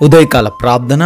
ఉదయకాల ప్రార్థన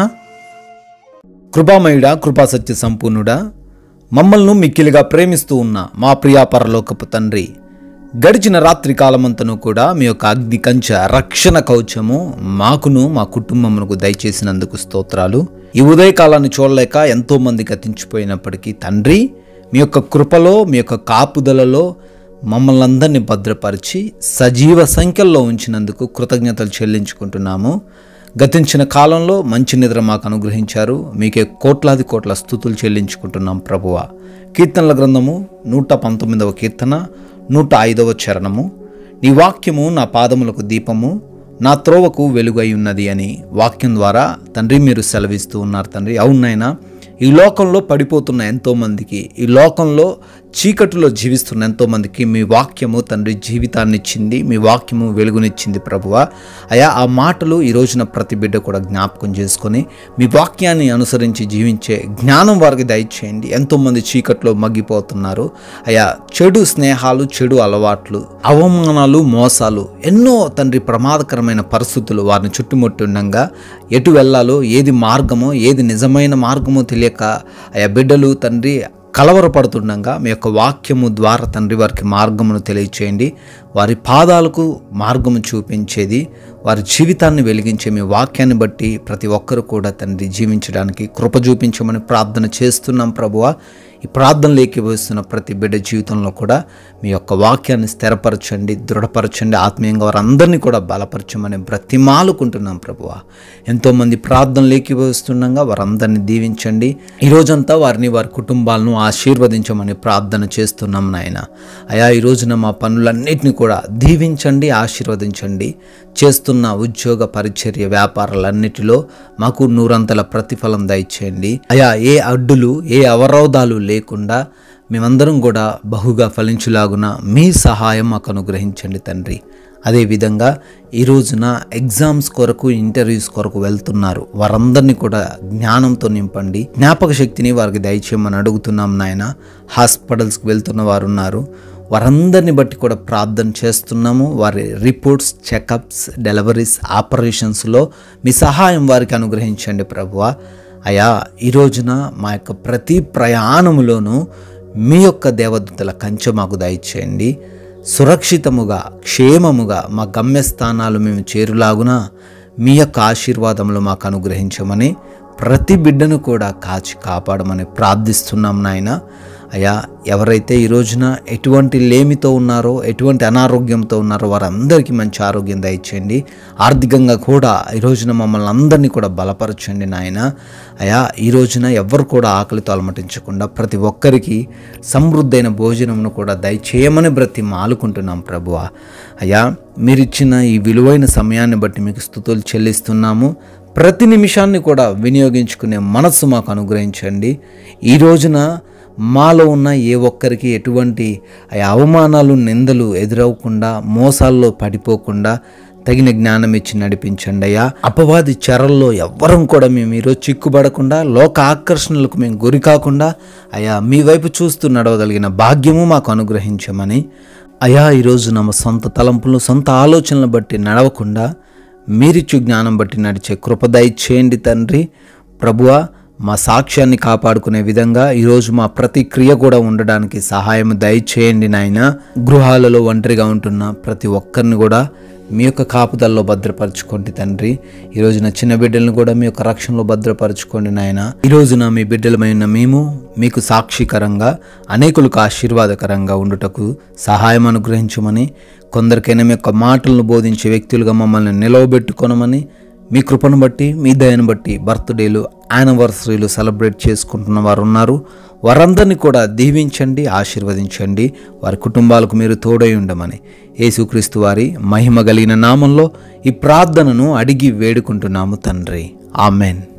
కృపామయుడా కృపాసత్య సంపూర్ణుడా మమ్మల్ని మిక్కిలిగా ప్రేమిస్తూ ఉన్న మా ప్రియా పరలోకపు తండ్రి గడిచిన రాత్రి కాలమంతను కూడా మీ యొక్క అగ్ని కంచ రక్షణ కవచము మాకును మా కుటుంబమునకు దయచేసినందుకు స్తోత్రాలు ఈ ఉదయకాలాన్ని చూడలేక ఎంతో మంది గతించిపోయినప్పటికీ తండ్రి మీ యొక్క కృపలో మీ యొక్క కాపుదలలో మమ్మల్ని అందరినీ భద్రపరిచి సజీవ సంఖ్యల్లో ఉంచినందుకు కృతజ్ఞతలు చెల్లించుకుంటున్నాము గతించిన కాలంలో మంచి నిద్ర మాకు అనుగ్రహించారు మీకే కోట్లాది కోట్ల స్థుతులు చెల్లించుకుంటున్నాం ప్రభువ కీర్తనల గ్రంథము నూట పంతొమ్మిదవ కీర్తన నూట ఐదవ చరణము నీ వాక్యము నా పాదములకు దీపము నా త్రోవకు వెలుగై ఉన్నది అని వాక్యం ద్వారా తండ్రి మీరు సెలవిస్తూ ఉన్నారు తండ్రి అవునైనా ఈ లోకంలో పడిపోతున్న ఎంతోమందికి ఈ లోకంలో చీకటిలో జీవిస్తున్న ఎంతోమందికి మీ వాక్యము తండ్రి జీవితాన్ని ఇచ్చింది మీ వాక్యము వెలుగునిచ్చింది ప్రభువ అయా ఆ మాటలు ఈ రోజున ప్రతి బిడ్డ కూడా జ్ఞాపకం చేసుకొని మీ వాక్యాన్ని అనుసరించి జీవించే జ్ఞానం వారికి దయచేయండి ఎంతోమంది చీకట్లో మగ్గిపోతున్నారు అయా చెడు స్నేహాలు చెడు అలవాట్లు అవమానాలు మోసాలు ఎన్నో తండ్రి ప్రమాదకరమైన పరిస్థితులు వారిని చుట్టుముట్టి ఉండగా ఎటు వెళ్ళాలో ఏది మార్గమో ఏది నిజమైన మార్గమో తెలియక ఆయా బిడ్డలు తండ్రి కలవరపడుతుండగా మీ యొక్క వాక్యము ద్వారా తండ్రి వారికి మార్గమును తెలియచేయండి వారి పాదాలకు మార్గము చూపించేది వారి జీవితాన్ని వెలిగించే మీ వాక్యాన్ని బట్టి ప్రతి ఒక్కరు కూడా తండ్రి జీవించడానికి కృప చూపించమని ప్రార్థన చేస్తున్నాం ప్రభువ ఈ ప్రార్థనలోకి వస్తున్న ప్రతి బిడ్డ జీవితంలో కూడా మీ యొక్క వాక్యాన్ని స్థిరపరచండి దృఢపరచండి ఆత్మీయంగా వారందరినీ కూడా బలపరచమని బ్రతిమాలుకుంటున్నాం ప్రభువ ఎంతోమంది ప్రార్థనలోకి వస్తుండగా వారందరినీ దీవించండి ఈ రోజంతా వారిని వారి కుటుంబాలను ఆశీర్వదించమని ప్రార్థన చేస్తున్నాం నాయన అయా ఈ రోజున మా పనులన్నిటిని కూడా దీవించండి ఆశీర్వదించండి చేస్తున్న ఉద్యోగ పరిచర్య వ్యాపారాలన్నిటిలో మాకు నూరంతల ప్రతిఫలం దయచేయండి అయా ఏ అడ్డులు ఏ అవరోధాలు లేకుండా మేమందరం కూడా బహుగా ఫలించులాగున మీ సహాయం మాకు అనుగ్రహించండి తండ్రి అదేవిధంగా ఈ రోజున ఎగ్జామ్స్ కొరకు ఇంటర్వ్యూస్ కొరకు వెళ్తున్నారు వారందరినీ కూడా జ్ఞానంతో నింపండి జ్ఞాపక శక్తిని వారికి దయచేయమని అడుగుతున్నాం నాయన హాస్పిటల్స్కి వెళ్తున్న వారు ఉన్నారు వారందరిని బట్టి కూడా ప్రార్థన చేస్తున్నాము వారి రిపోర్ట్స్ చెకప్స్ డెలివరీస్ ఆపరేషన్స్లో మీ సహాయం వారికి అనుగ్రహించండి ప్రభువ అయా ఈ రోజున మా యొక్క ప్రతి ప్రయాణములోనూ మీ యొక్క దేవదూతల కంచె మాకు దయచేయండి సురక్షితముగా క్షేమముగా మా గమ్యస్థానాలు మేము చేరులాగున మీ యొక్క ఆశీర్వాదములు మాకు అనుగ్రహించమని ప్రతి బిడ్డను కూడా కాచి కాపాడమని ప్రార్థిస్తున్నాం నాయన అయ్యా ఎవరైతే ఈ రోజున ఎటువంటి లేమితో ఉన్నారో ఎటువంటి అనారోగ్యంతో ఉన్నారో వారందరికీ మంచి ఆరోగ్యం దయచేయండి ఆర్థికంగా కూడా ఈ రోజున మమ్మల్ని అందరినీ కూడా బలపరచండి నాయన అయా ఈ రోజున ఎవరు కూడా ఆకలితో అలమటించకుండా ప్రతి ఒక్కరికి సమృద్ధైన భోజనమును కూడా దయచేయమని బ్రతి మాలుకుంటున్నాం ప్రభువ అయ్యా మీరిచ్చిన ఈ విలువైన సమయాన్ని బట్టి మీకు స్థుతులు చెల్లిస్తున్నాము ప్రతి నిమిషాన్ని కూడా వినియోగించుకునే మనస్సు మాకు అనుగ్రహించండి ఈ రోజున మాలో ఉన్న ఏ ఒక్కరికి ఎటువంటి ఆ అవమానాలు నిందలు ఎదురవ్వకుండా మోసాల్లో పడిపోకుండా తగిన జ్ఞానం ఇచ్చి నడిపించండి అయ్యా అపవాది చెరల్లో ఎవ్వరం కూడా మేము ఈరోజు చిక్కుబడకుండా లోక ఆకర్షణలకు మేము గురి కాకుండా అయ్యా మీ వైపు చూస్తూ నడవగలిగిన భాగ్యము మాకు అనుగ్రహించమని అయా ఈరోజు నమ్మ సొంత తలంపులు సొంత ఆలోచనలు బట్టి నడవకుండా మీరిచ్చు జ్ఞానం బట్టి నడిచే కృప దయచేయండి తండ్రి ప్రభువా మా సాక్ష్యాన్ని కాపాడుకునే విధంగా ఈరోజు మా ప్రతి క్రియ కూడా ఉండడానికి సహాయం దయచేయండి నాయన గృహాలలో ఒంటరిగా ఉంటున్న ప్రతి ఒక్కరిని కూడా మీ యొక్క కాపుదల్లో భద్రపరచుకోండి తండ్రి ఈ రోజున చిన్న బిడ్డలను కూడా మీ యొక్క రక్షణలో భద్రపరచుకోండి నాయన ఈ రోజున మీ బిడ్డలమైన మేము మీకు సాక్షికరంగా అనేకులకు ఆశీర్వాదకరంగా ఉండుటకు సహాయం అనుగ్రహించమని కొందరికైనా మీ యొక్క మాటలను బోధించే వ్యక్తులుగా మమ్మల్ని నిలవబెట్టుకొనమని మీ కృపను బట్టి మీ దయను బట్టి బర్త్డేలు యానివర్సరీలు సెలబ్రేట్ చేసుకుంటున్న వారు ఉన్నారు వారందరినీ కూడా దీవించండి ఆశీర్వదించండి వారి కుటుంబాలకు మీరు తోడై ఉండమని యేసుక్రీస్తు వారి మహిమ కలిగిన నామంలో ఈ ప్రార్థనను అడిగి వేడుకుంటున్నాము తండ్రి ఆమెన్